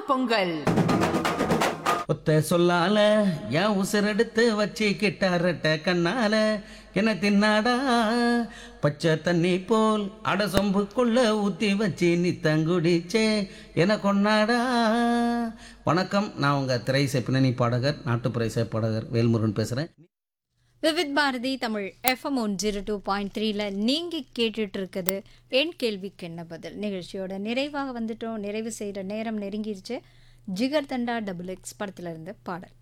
பொங்கல் ஒத்த சொல்லால என் உசிரெடுத்து வச்சு கிட்டாரட்ட கண்ணால என்ன தின்னாடா பச்சை தண்ணி போல் அட சொம்புக்குள்ள ஊத்தி வச்சு நீ தங்குடிச்சே என கொண்டாடா வணக்கம் நான் உங்க திரைசை பின்னணி பாடகர் நாட்டுப்புற இசை பாடகர் வேல்முருகன் பேசுறேன் Vividh Bharati Tamil FM one zero two point த்ரீல நீங்கள் கேட்டுட்டு இருக்குது என் கேள்விக்கு என்ன பதில் நிகழ்ச்சியோட நிறைவாக வந்துட்டோம் நிறைவு செய்கிற நேரம் நெருங்கிருச்சு ஜிகர் தண்டா டபுள் எக்ஸ் படத்துல இருந்து பாடல்